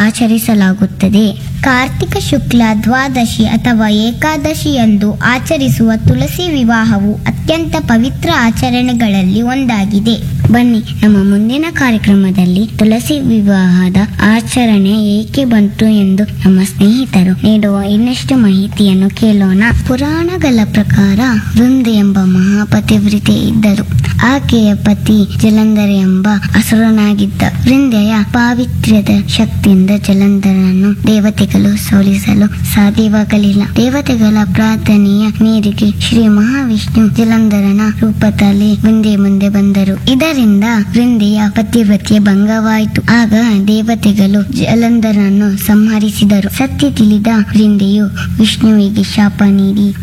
ಆಚರಿಸಲಾಗುತ್ತದೆ ಕಾರ್ತಿಕ ಶುಕ್ಲ ದ್ವಾದಶಿ ಅಥವಾ ಏಕಾದಶಿಯಂದು ಆಚರಿಸುವ ತುಳಸಿ ವಿವಾಹವು ಅತ್ಯಂತ ಪವಿತ್ರ ಆಚರಣೆಗಳಲ್ಲಿ ಒಂದಾಗಿದೆ ಬನ್ನಿ ನಮ್ಮ ಮುಂದಿನ ಕಾರ್ಯಕ್ರಮದಲ್ಲಿ ತುಳಸಿ ವಿವಾಹದ ಆಚರಣೆ ಏಕೆ ಬಂತು ಎಂದು ನಮ್ಮ ಸ್ನೇಹಿತರು ನೀಡುವ ಇನ್ನಷ್ಟು ಮಾಹಿತಿಯನ್ನು ಕೇಳೋಣ ಪುರಾಣಗಳ ಪ್ರಕಾರ ವೃಂದೆ ಎಂಬ ಮಹಾಪತಿವ್ರತೆ ಇದ್ದರು ಆಕೆಯ ಪತಿ ಜಲಂಧರ ಎಂಬ ಅಸುರನಾಗಿದ್ದ ವೃಂದೆಯ ಪಾವಿತ್ರ್ಯದ ಶಕ್ತಿಯಿಂದ ಜಲಂಧರನನ್ನು ದೇವತೆಗಳು ಸೋಲಿಸಲು ಸಾಧ್ಯವಾಗಲಿಲ್ಲ ದೇವತೆಗಳ ಪ್ರಾರ್ಥನೆಯ ಮೇರೆಗೆ ಶ್ರೀ ಮಹಾವಿಷ್ಣು ಜಲಂಧರನ ರೂಪದಲ್ಲಿ ವೃಂದೆ ಮುಂದೆ ಬಂದರು ಇದರಿಂದ ವೃಂದೆಯ ಪತಿವ್ರತೆ ಭಂಗವಾಯಿತು ಆಗ ದೇವತೆಗಳು ಜಲಂಧರನ್ನು ಸಂಹರಿಸಿದರು ಸತ್ಯ ತಿಳಿದ ವೃಂದೆಯು ವಿಷ್ಣುವಿಗೆ ಶಾಪ ನೀಡಿ